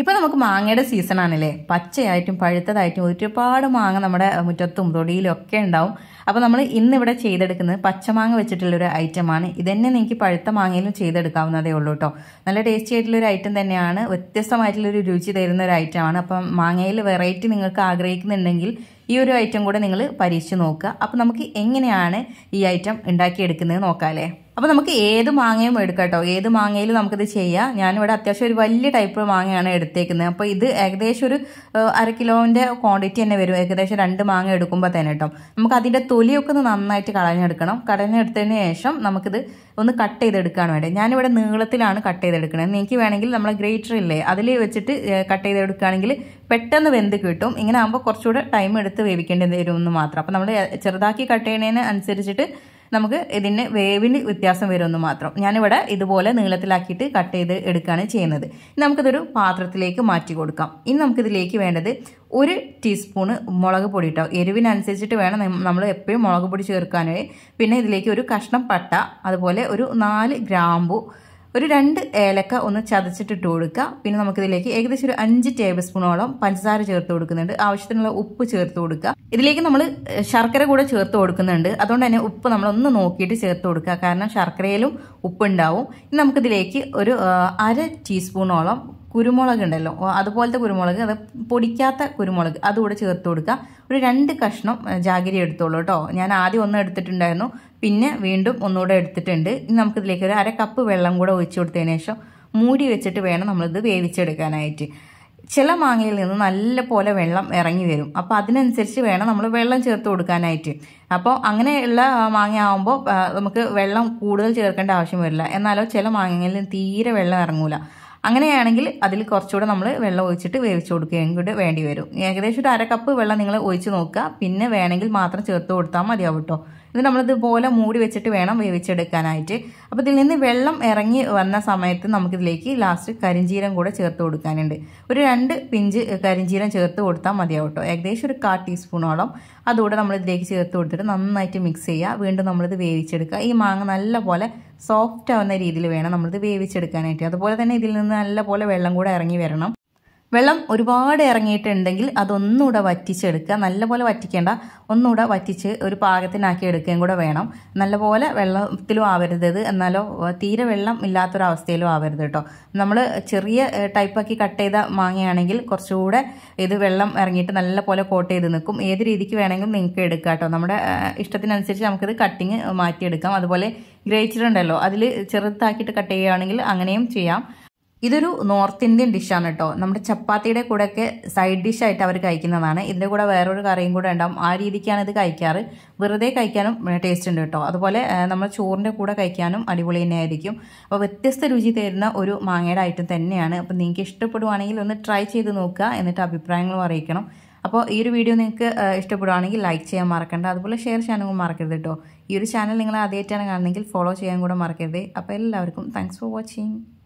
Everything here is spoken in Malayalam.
ഇപ്പം നമുക്ക് മാങ്ങയുടെ സീസൺ ആണല്ലേ പച്ചയായിട്ടും പഴുത്തതായിട്ടും ഒരുപാട് മാങ്ങ നമ്മുടെ മുറ്റത്തും തൊടിയിലും ഒക്കെ ഉണ്ടാവും അപ്പോൾ നമ്മൾ ഇന്ന് ഇവിടെ ചെയ്തെടുക്കുന്നത് പച്ചമാങ്ങ വെച്ചിട്ടുള്ളൊരു ഐറ്റമാണ് ഇതന്നെ നിങ്ങൾക്ക് പഴുത്ത മാങ്ങയിലും ചെയ്തെടുക്കാവുന്നതേ ഉള്ളൂ കേട്ടോ നല്ല ടേസ്റ്റി ആയിട്ടുള്ളൊരു ഐറ്റം തന്നെയാണ് വ്യത്യസ്തമായിട്ടുള്ളൊരു രുചി തരുന്ന ഒരു ഐറ്റമാണ് അപ്പം മാങ്ങയിൽ വെറൈറ്റി നിങ്ങൾക്ക് ആഗ്രഹിക്കുന്നുണ്ടെങ്കിൽ ഈ ഒരു ഐറ്റം കൂടെ നിങ്ങൾ പരീക്ഷിച്ച് നോക്കുക അപ്പോൾ നമുക്ക് എങ്ങനെയാണ് ഈ ഐറ്റം ഉണ്ടാക്കിയെടുക്കുന്നത് നോക്കാമല്ലേ അപ്പോൾ നമുക്ക് ഏത് മാങ്ങയും എടുക്കാം കേട്ടോ ഏത് മാങ്ങയിലും നമുക്കിത് ചെയ്യാം ഞാനിവിടെ അത്യാവശ്യം ഒരു വലിയ ടൈപ്പ് മാങ്ങയാണ് എടുത്തേക്കുന്നത് അപ്പോൾ ഇത് ഏകദേശം ഒരു ഏഹ്, അര കിലോൻ്റെ ക്വാണ്ടിറ്റി തന്നെ വരും ഏകദേശം രണ്ട് മാങ്ങ എടുക്കുമ്പോൾ തന്നെ കേട്ടോ നമുക്ക് അതിൻ്റെ തൊലിയൊക്കെ ഒന്ന് നന്നായിട്ട് കളഞ്ഞെടുക്കണം കളഞ്ഞെടുത്തതിന് ശേഷം നമുക്കിത് ഒന്ന് കട്ട് ചെയ്തെടുക്കാൻ വേണ്ടി ഞാനിവിടെ നീളത്തിലാണ് കട്ട് ചെയ്തെടുക്കുന്നത് നിങ്ങൾക്ക് വേണമെങ്കിൽ നമ്മളെ ഗ്രേറ്റർ ഇല്ലേ അതിൽ വെച്ചിട്ട് കട്ട് ചെയ്തെടുക്കുകയാണെങ്കിൽ പെട്ടെന്ന് വെന്ത് കിട്ടും ഇങ്ങനെ ആകുമ്പോൾ കുറച്ചുകൂടെ ടൈം എടുത്ത് വേവിക്കേണ്ടി വരുമെന്ന് മാത്രം അപ്പോൾ നമ്മൾ ചെറുതാക്കി കട്ട് ചെയ്യുന്നതിന് അനുസരിച്ചിട്ട് നമുക്ക് ഇതിന് വേവിന് വ്യത്യാസം വരുമെന്ന് മാത്രം ഞാനിവിടെ ഇതുപോലെ നീളത്തിലാക്കിയിട്ട് കട്ട് ചെയ്ത് എടുക്കുകയാണ് ചെയ്യുന്നത് ഇനി നമുക്കിതൊരു പാത്രത്തിലേക്ക് മാറ്റി കൊടുക്കാം ഇനി നമുക്കിതിലേക്ക് വേണ്ടത് ഒരു ടീസ്പൂണ് മുളക് പൊടി കേട്ടോ എരിവിനനുസരിച്ചിട്ട് വേണം നമ്മൾ എപ്പോഴും മുളക് പൊടി ചേർക്കാനേ പിന്നെ ഇതിലേക്ക് ഒരു കഷ്ണം പട്ട അതുപോലെ ഒരു നാല് ഗ്രാമ്പു ഒരു രണ്ട് ഏലക്ക ഒന്ന് ചതച്ചിട്ടിട്ട് കൊടുക്കുക പിന്നെ നമുക്കിതിലേക്ക് ഏകദേശം ഒരു അഞ്ച് ടേബിൾ സ്പൂണോളം പഞ്ചസാര ചേർത്ത് കൊടുക്കുന്നുണ്ട് ആവശ്യത്തിനുള്ള ഉപ്പ് ചേർത്ത് കൊടുക്കുക ഇതിലേക്ക് നമ്മൾ ശർക്കര കൂടെ ചേർത്ത് കൊടുക്കുന്നുണ്ട് അതുകൊണ്ട് തന്നെ ഉപ്പ് നമ്മളൊന്ന് നോക്കിയിട്ട് ചേർത്ത് കൊടുക്കുക കാരണം ശർക്കരയിലും ഉപ്പുണ്ടാവും ഇനി നമുക്കിതിലേക്ക് ഒരു ആ, അര ടീസ്പൂണോളം കുരുമുളക് ഉണ്ടല്ലോ ഓ, അതുപോലത്തെ കുരുമുളക് അത് പൊടിക്കാത്ത കുരുമുളക് അതുകൂടെ ചേർത്ത് കൊടുക്കുക ഒരു രണ്ട് കഷ്ണം ആ, ജാഗിരി എടുത്തോളൂ കേട്ടോ ഞാൻ ആദ്യം ഒന്ന് എടുത്തിട്ടുണ്ടായിരുന്നു പിന്നെ വീണ്ടും ഒന്നുകൂടെ എടുത്തിട്ടുണ്ട് ഇനി നമുക്കിതിലേക്ക് ഒരു അര കപ്പ് വെള്ളം കൂടെ ഒഴിച്ചു കൊടുത്തതിന് ശേഷം മൂടി വെച്ചിട്ട് വേണം നമ്മളിത് വേവിച്ചെടുക്കാനായിട്ട് ചില മാങ്ങയിൽ നിന്ന് നല്ല പോലെ വെള്ളം ഇറങ്ങി വരും അപ്പോൾ അതിനനുസരിച്ച് വേണം നമ്മൾ വെള്ളം ചേർത്ത് കൊടുക്കാനായിട്ട് അപ്പോൾ അങ്ങനെയുള്ള ആ, മാങ്ങ ആകുമ്പോൾ ആ, നമുക്ക് വെള്ളം കൂടുതൽ ചേർക്കേണ്ട ആവശ്യം വരില്ല എന്നാലോ ചില മാങ്ങയിൽ നിന്ന് തീരെ വെള്ളം ഇറങ്ങൂല അങ്ങനെയാണെങ്കിൽ അതിൽ കുറച്ചുകൂടെ നമ്മൾ വെള്ളം ഒഴിച്ചിട്ട് വേവിച്ച് കൊടുക്കുകയും കൂടെ വേണ്ടി വരും ഏകദേശം ഒരു അര കപ്പ് വെള്ളം നിങ്ങൾ ഒഴിച്ച് നോക്കുക പിന്നെ വേണമെങ്കിൽ മാത്രം ചേർത്ത് കൊടുത്താൽ മതിയാവും കേട്ടോ ഇത് നമ്മളിതുപോലെ മൂടി വെച്ചിട്ട് വേണം വേവിച്ചെടുക്കാനായിട്ട് അപ്പോൾ ഇതിൽ നിന്ന് വെള്ളം ഇറങ്ങി വന്ന സമയത്ത് നമുക്കിതിലേക്ക് ലാസ്റ്റ് കരിഞ്ചീരം കൂടെ ചേർത്ത് കൊടുക്കാനുണ്ട് ഒരു രണ്ട് പിഞ്ച് കരിഞ്ചീരം ചേർത്ത് കൊടുത്താൽ മതിയാവും കേട്ടോ ഏകദേശം ഒരു കാ ടീസ്പൂണോളം അതുകൂടെ നമ്മൾ ഇതിലേക്ക് ചേർത്ത് കൊടുത്തിട്ട് നന്നായിട്ട് മിക്സ് ചെയ്യുക വീണ്ടും നമ്മളിത് വേവിച്ചെടുക്കുക ഈ മാങ്ങ നല്ല പോലെ സോഫ്റ്റ് ആവുന്ന രീതിയിൽ വേണം നമ്മളിത് വേവിച്ചെടുക്കാനായിട്ട് അതുപോലെ തന്നെ ഇതിൽ നിന്ന് നല്ല പോലെ വെള്ളം കൂടെ ഇറങ്ങി വരണം വെള്ളം ഒരുപാട് ഇറങ്ങിയിട്ടുണ്ടെങ്കിൽ അതൊന്നുകൂടെ വറ്റിച്ചെടുക്കുക നല്ലപോലെ വറ്റിക്കേണ്ട ഒന്നുകൂടെ വറ്റിച്ച് ഒരു പാകത്തിനാക്കി എടുക്കുകയും കൂടെ വേണം നല്ലപോലെ വെള്ളത്തിലും ആവരുത് ഇത് എന്നാലോ ഏഹ്, തീരെ വെള്ളം ഇല്ലാത്തൊരവസ്ഥയിലും ആവരുത് കേട്ടോ നമ്മൾ ചെറിയ ഏഹ്, ടൈപ്പാക്കി കട്ട് ചെയ്ത മാങ്ങയാണെങ്കിൽ കുറച്ചുകൂടെ ഇത് വെള്ളം ഇറങ്ങിയിട്ട് നല്ലപോലെ കോട്ട് ചെയ്ത് നിൽക്കും ഏത് രീതിക്ക് വേണമെങ്കിലും നിങ്ങൾക്ക് എടുക്കാം കേട്ടോ നമ്മുടെ ഏഹ്, ഇഷ്ടത്തിനനുസരിച്ച് നമുക്കിത് കട്ടിങ് മാറ്റിയെടുക്കാം അതുപോലെ ഗ്രേറ്റർ ഉണ്ടല്ലോ അതിൽ ചെറുതാക്കിയിട്ട് കട്ട് ചെയ്യുകയാണെങ്കിൽ അങ്ങനെയും ചെയ്യാം ഇതൊരു നോർത്ത് ഇന്ത്യൻ ഡിഷാണ് കേട്ടോ നമ്മുടെ ചപ്പാത്തിയുടെ കൂടെയൊക്കെ സൈഡ് ഡിഷായിട്ട് അവർ കഴിക്കുന്നതാണ് ഇതിൻ്റെ കൂടെ വേറൊരു കറിയും കൂടെ ഉണ്ടാവും ആ രീതിക്കാണ് ഇത് കഴിക്കാറ് വെറുതെ കഴിക്കാനും ടേസ്റ്റ് ഉണ്ട് കേട്ടോ അതുപോലെ ആ, നമ്മൾ ചോറിൻ്റെ കൂടെ കഴിക്കാനും അടിപൊളി തന്നെയായിരിക്കും അപ്പോൾ വ്യത്യസ്ത രുചി തരുന്ന ഒരു മാങ്ങയുടെ ഐറ്റം തന്നെയാണ് അപ്പോൾ നിങ്ങൾക്ക് ഇഷ്ടപ്പെടുവാണെങ്കിൽ ഒന്ന് ട്രൈ ചെയ്ത് നോക്കുക എന്നിട്ട് അഭിപ്രായങ്ങളും അറിയിക്കണം അപ്പോൾ ഈ ഒരു വീഡിയോ നിങ്ങൾക്ക് ആ, ഇഷ്ടപ്പെടുവാണെങ്കിൽ ലൈക്ക് ചെയ്യാൻ മറക്കണ്ട അതുപോലെ ഷെയർ ചെയ്യാനും മറക്കരുത് കേട്ടോ ഈ ഒരു ചാനൽ നിങ്ങൾ ആദ്യമായിട്ടാണ് കാണുന്നതെങ്കിൽ ഫോളോ ചെയ്യാൻ കൂടെ മറക്കരുത് അപ്പോൾ എല്ലാവർക്കും താങ്ക്സ് ഫോർ വാച്ചിങ്